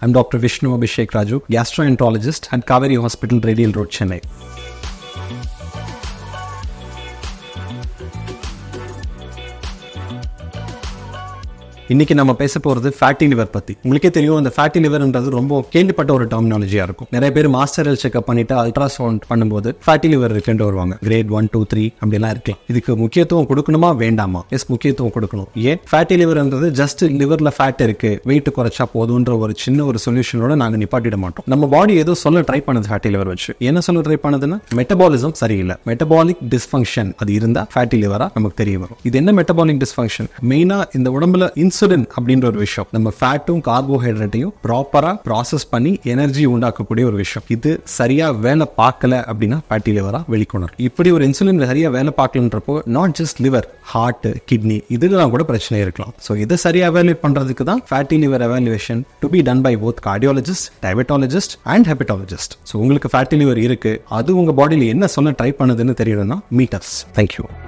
I'm Dr. Vishnu Abhishek Raju, gastroenterologist at Kaveri Hospital, Radial Road, Chennai. இன்னைக்கு நம்ம பேச போறது ஃபேட்டி லிவர் பத்தி உங்களுக்கே தெரியும் அந்த ஃபேட்டி லிவர்ன்றது ரொம்ப கேள்விப்பட்ட ஒரு டெர்மினாலஜியா இருக்கும் நிறைய பேர் மாஸ்டர் ஹெல்த் செக்அப் பண்ணிட்டு அல்ட்ராசவுண்ட் பண்ணும்போது ஃபேட்டி லிவர் இருக்குன்னு வருவாங்க கிரேட் ஒன் டூ த்ரீ அப்படிலாம் இருக்கலாம் இதுக்கு முக்கியத்துவம் கொடுக்கணுமா வேண்டாமா எஸ் முக்கியத்துவம் கொடுக்கணும் ஏன் ஃபேட்டி லிவர்ன்றது ஜஸ்ட் லிவர்ல ஃபேட் இருக்கு வெயிட் குறைச்சா போதுன்ற ஒரு சின்ன ஒரு சொல்யூஷனோட நாங்க நிப்பாட்டிட மாட்டோம் நம்ம பாடி ஏதோ சொல்ல ட்ரை பண்ணுது ஃபேட்டி லிவர் வச்சு என்ன சொல்ல ட்ரை பண்ணுதுன்னா மெட்டபாலிசம் சரியில்லை மெட்டபாலிக் டிஸ்ஃபங்க்ஷன் அது இருந்தா ஃபேட்டி லிவரா நமக்கு தெரிய வரும் இது என்ன மெட்டபாலிக் டிஸ்ஃபங்க்ஷன் மெயினா இந்த உடம்புல இன்சுலின் அப்படின்ற ஒரு விஷயம் நம்ம ஃபேட்டும் கார்போஹைட்ரேட்டையும் ப்ராப்பரா ப்ராசஸ் பண்ணி எனர்ஜி உண்டாக்கக்கூடிய ஒரு விஷயம் இது சரியா வேலை பார்க்கல அப்படின்னா ஃபேட்டி லிவரா வெளிக்கொணரும் இப்படி ஒரு இன்சுலின் சரியா வேலை பார்க்கலன்றப்போ not just liver heart kidney இதுலாம் கூட பிரச்சனை இருக்கலாம் ஸோ இதை சரியா எவாலுவேட் பண்றதுக்கு தான் fatty liver evaluation to be done by both cardiologist diabetologist and hepatologist so உங்களுக்கு ஃபேட்டி லிவர் இருக்கு அது உங்க பாடியில் என்ன சொல்ல ட்ரை பண்ணுதுன்னு தெரியணும்னா மீட்டர்ஸ் தேங்க்யூ